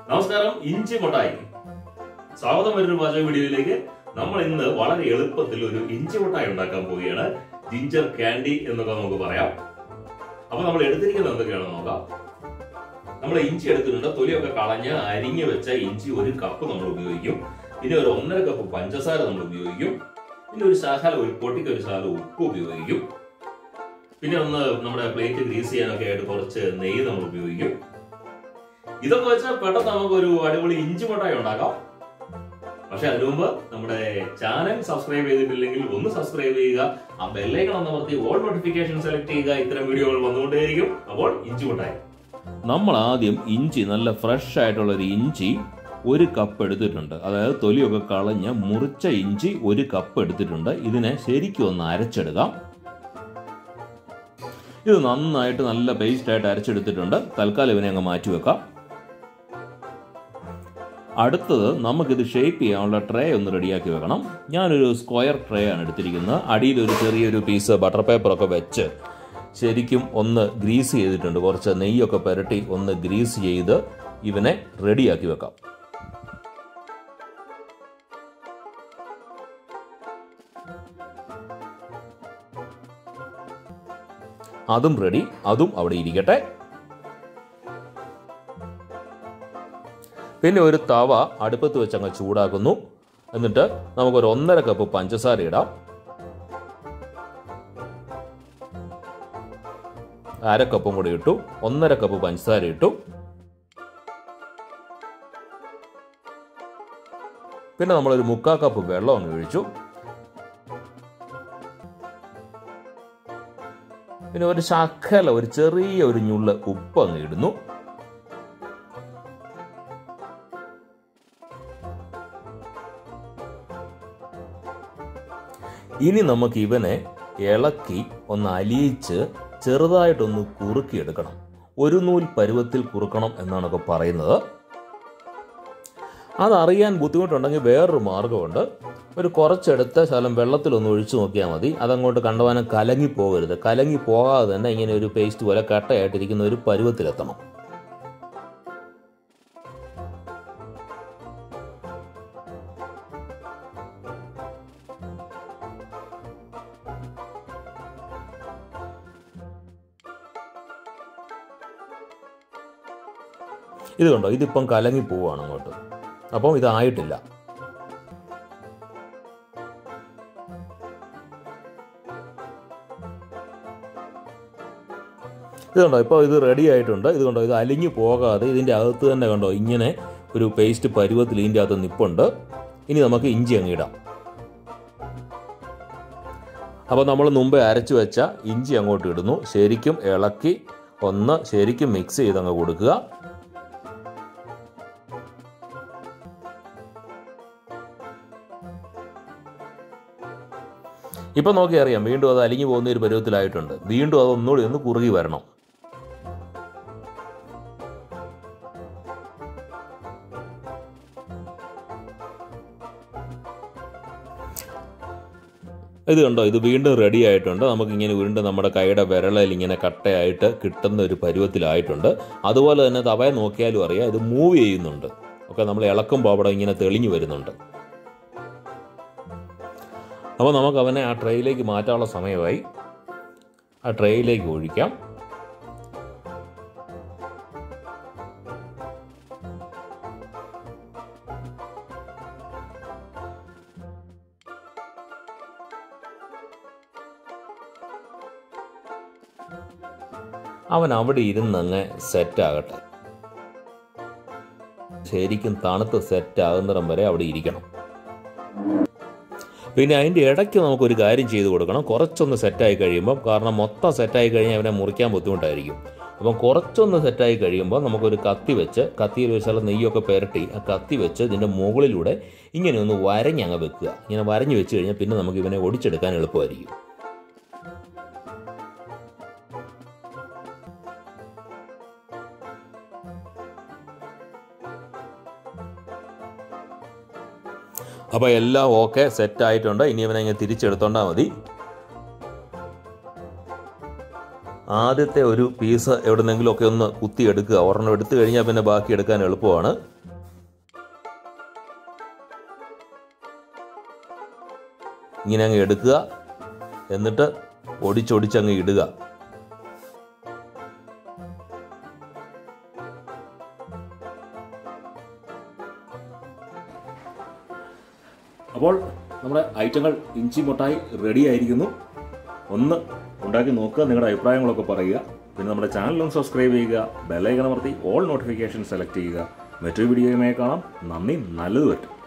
നമസ്കാരം ഇഞ്ചി മുട്ടായി സ്വാഗതം ഒരു പാചക വീഡിയോയിലേക്ക് നമ്മൾ ഇന്ന് വളരെ എളുപ്പത്തിൽ ഒരു ഇഞ്ചി മുട്ടായി ഉണ്ടാക്കാൻ പോവുകയാണ് ജിഞ്ചർ കാൻഡി എന്നൊക്കെ നമുക്ക് പറയാം അപ്പൊ നമ്മൾ എടുത്തിരിക്കുന്നത് എന്തൊക്കെയാണെന്ന് നോക്കാം നമ്മൾ ഇഞ്ചി എടുത്തിട്ടുണ്ട് തൊലിയൊക്കെ കളഞ്ഞ് അരിഞ്ഞു വെച്ച ഇഞ്ചി ഒരു കപ്പ് നമ്മൾ ഉപയോഗിക്കും പിന്നെ ഒരു ഒന്നര കപ്പ് പഞ്ചസാര നമ്മൾ ഉപയോഗിക്കും പിന്നെ ഒരു ശാഖല ഒരു പൊട്ടിക്ക് ഒരു ശാല ഉപ്പ് ഉപയോഗിക്കും പിന്നെ ഒന്ന് നമ്മുടെ പ്ലേറ്റ് ഗ്രീസ് ചെയ്യാനൊക്കെ ആയിട്ട് കുറച്ച് നെയ്യ് നമ്മൾ ഉപയോഗിക്കും ഇതൊക്കെ വെച്ചാൽ പെട്ടെന്ന് നമുക്ക് ഒരു അടിപൊളി ഇഞ്ചി മുട്ടായി ഉണ്ടാക്കാം പക്ഷെ അതിനു മുമ്പ് നമ്മുടെ ചാനൽ സബ്സ്ക്രൈബ് ചെയ്തിട്ടില്ലെങ്കിൽ ഒന്ന് സബ്സ്ക്രൈബ് ചെയ്യുക ആ ബെല്ലൈക്കൺ ഒന്ന് അമർത്തി ഓൾ നോട്ടിഫിക്കേഷൻ സെലക്ട് ചെയ്യുക ഇത്തരം വീഡിയോകൾ വന്നുകൊണ്ടേയിരിക്കും അപ്പോൾ ഇഞ്ചി മുട്ടായി നമ്മൾ ആദ്യം ഇഞ്ചി നല്ല ഫ്രഷ് ആയിട്ടുള്ള ഒരു ഇഞ്ചി ഒരു കപ്പ് എടുത്തിട്ടുണ്ട് അതായത് തൊലിയൊക്കെ കളഞ്ഞ് മുറിച്ച ഇഞ്ചി ഒരു കപ്പ് എടുത്തിട്ടുണ്ട് ഇതിനെ ശരിക്കും ഒന്ന് അരച്ചെടുക്കാം ഇത് നന്നായിട്ട് നല്ല പേസ്റ്റ് ആയിട്ട് അരച്ചെടുത്തിട്ടുണ്ട് തൽക്കാലം ഇവനെ അങ്ങ് മാറ്റി വെക്കാം അടുത്തത് നമുക്കിത് ഷേപ്പ് ചെയ്യാനുള്ള ട്രേ ഒന്ന് റെഡിയാക്കി വെക്കണം ഞാനൊരു സ്ക്വയർ ട്രേ ആണ് എടുത്തിരിക്കുന്നത് അടിയിൽ ഒരു ചെറിയൊരു പീസ് ബട്ടർ പേപ്പറൊക്കെ വെച്ച് ശരിക്കും ഒന്ന് ഗ്രീസ് ചെയ്തിട്ടുണ്ട് കുറച്ച് നെയ്യൊക്കെ പുരട്ടി ഒന്ന് ഗ്രീസ് ചെയ്ത് ഇവനെ റെഡിയാക്കി വെക്കാം അതും റെഡി അതും അവിടെ ഇരിക്കട്ടെ പിന്നെ ഒരു തവ അടുപ്പത്ത് വെച്ച് അങ്ങ് ചൂടാക്കുന്നു എന്നിട്ട് നമുക്കൊരു ഒന്നര കപ്പ് പഞ്ചസാര ഇടാം അര കപ്പും കൂടി ഇട്ടു ഒന്നര കപ്പ് പഞ്ചസാര ഇട്ടു പിന്നെ നമ്മളൊരു മുക്കാ കപ്പ് വെള്ളം അങ്ങ് ഒഴിച്ചു പിന്നെ ഒരു ശക്കല ഒരു ചെറിയ ഒരു ഞുള്ള ഉപ്പ് അങ്ങ് ഇടുന്നു ഇനി നമുക്ക് ഇവനെ ഇളക്കി ഒന്ന് അലിയിച്ച് ചെറുതായിട്ടൊന്ന് കുറുക്കിയെടുക്കണം ഒരു നൂൽ പരുവത്തിൽ കുറുക്കണം എന്നാണൊക്കെ പറയുന്നത് അതറിയാൻ ബുദ്ധിമുട്ടുണ്ടെങ്കിൽ വേറൊരു മാർഗമുണ്ട് ഒരു കുറച്ചെടുത്ത ശകലം വെള്ളത്തിലൊന്ന് ഒഴിച്ചു നോക്കിയാൽ മതി അതങ്ങോട്ട് കണ്ടവാനം കലങ്ങി പോകരുത് കലങ്ങി പോകാതെ തന്നെ ഇങ്ങനെ ഒരു പേസ്റ്റ് പോലെ കട്ടയായിട്ടിരിക്കുന്ന ഒരു പരുവത്തിലെത്തണം ഇത് കണ്ടോ ഇതിപ്പം കലങ്ങി പോവുകയാണ് അങ്ങോട്ട് അപ്പം ഇതായിട്ടില്ല ഇത് കണ്ടോ ഇപ്പോൾ ഇത് റെഡി ആയിട്ടുണ്ട് ഇത് കണ്ടോ ഇത് അലിഞ്ഞു പോകാതെ ഇതിൻ്റെ അകത്ത് തന്നെ കണ്ടോ ഇങ്ങനെ ഒരു പേസ്റ്റ് പരുവത്തിൽ ഇതിൻ്റെ അകത്ത് നിപ്പുണ്ട് ഇനി നമുക്ക് ഇഞ്ചി അങ്ങ് ഇടാം അപ്പോൾ നമ്മൾ മുമ്പേ അരച്ചു വെച്ച ഇഞ്ചി അങ്ങോട്ട് ഇടുന്നു ശരിക്കും ഇളക്കി ഒന്ന് ശരിക്കും മിക്സ് ചെയ്തങ്ങ് കൊടുക്കുക ഇപ്പം നോക്കി അറിയാം വീണ്ടും അത് അലിഞ്ഞു പോകുന്ന ഒരു പരുവത്തിലായിട്ടുണ്ട് വീണ്ടും അത് ഒന്നുകൂടി ഒന്ന് കുറുകി വരണം ഇത് കണ്ടോ ഇത് വീണ്ടും റെഡി ആയിട്ടുണ്ട് നമുക്കിങ്ങനെ വീണ്ടും നമ്മുടെ കൈയുടെ വിരളിൽ ഇങ്ങനെ കട്ടയായിട്ട് കിട്ടുന്ന ഒരു പരുവത്തിലായിട്ടുണ്ട് അതുപോലെ തന്നെ തവയെ നോക്കിയാലും അറിയാം ഇത് മൂവ് ചെയ്യുന്നുണ്ട് ഒക്കെ നമ്മൾ ഇളക്കുമ്പോൾ അവിടെ ഇങ്ങനെ തെളിഞ്ഞു വരുന്നുണ്ട് അപ്പോൾ നമുക്ക് അവനെ ആ ട്രേയിലേക്ക് മാറ്റാനുള്ള സമയമായി ആ ട്രേയിലേക്ക് ഒഴിക്കാം അവൻ അവിടെ ഇരുന്നങ്ങ് സെറ്റാകട്ടെ ശരിക്കും തണുത്ത് സെറ്റ് ആകുന്നിടം വരെ അവിടെ ഇരിക്കണം പിന്നെ അതിൻ്റെ ഇടയ്ക്ക് നമുക്കൊരു കാര്യം ചെയ്ത് കൊടുക്കണം കുറച്ചൊന്ന് സെറ്റായി കഴിയുമ്പോൾ കാരണം മൊത്തം സെറ്റായി കഴിഞ്ഞാൽ അവനെ മുറിക്കാൻ ബുദ്ധിമുട്ടായിരിക്കും അപ്പം കുറച്ചൊന്ന് സെറ്റായി കഴിയുമ്പോൾ നമുക്കൊരു കത്തി വെച്ച് കത്തിയിൽ വെച്ചാൽ നെയ്യൊക്കെ പുരട്ടി ആ കത്തി വെച്ച് ഇതിൻ്റെ മുകളിലൂടെ ഇങ്ങനെ ഒന്ന് വരഞ്ഞങ്ങ് വെക്കുക ഇങ്ങനെ വരഞ്ഞ് വെച്ച് കഴിഞ്ഞാൽ പിന്നെ നമുക്ക് ഇവനെ ഒടിച്ചെടുക്കാൻ എളുപ്പമായിരിക്കും അപ്പോൾ എല്ലാം ഓക്കെ സെറ്റ് ആയിട്ടുണ്ട് ഇനി ഇവനെ ഇങ്ങനെ തിരിച്ചെടുത്തോണ്ടാൽ മതി ആദ്യത്തെ ഒരു പീസ് എവിടെന്നെങ്കിലും ഒക്കെ ഒന്ന് കുത്തി എടുക്കുക ഒരെണ്ണം എടുത്തു കഴിഞ്ഞാൽ പിന്നെ ബാക്കി എടുക്കാൻ എളുപ്പമാണ് ഇങ്ങനെ അങ്ങ് എടുക്കുക എന്നിട്ട് ഒടിച്ചൊടിച്ചങ്ങ് ഇടുക അപ്പോൾ നമ്മുടെ ഐറ്റങ്ങൾ ഇഞ്ചി മുട്ടായി റെഡി ആയിരിക്കുന്നു ഒന്ന് ഉണ്ടാക്കി നോക്കുക നിങ്ങളുടെ അഭിപ്രായങ്ങളൊക്കെ പറയുക പിന്നെ നമ്മുടെ ചാനലൊന്ന് സബ്സ്ക്രൈബ് ചെയ്യുക ബെലൈക്കൺ അമർത്തി ഓൾ നോട്ടിഫിക്കേഷൻ സെലക്ട് ചെയ്യുക മറ്റൊരു വീഡിയോയുമായി കാണാം നന്ദി നല്ലത് പറ്റും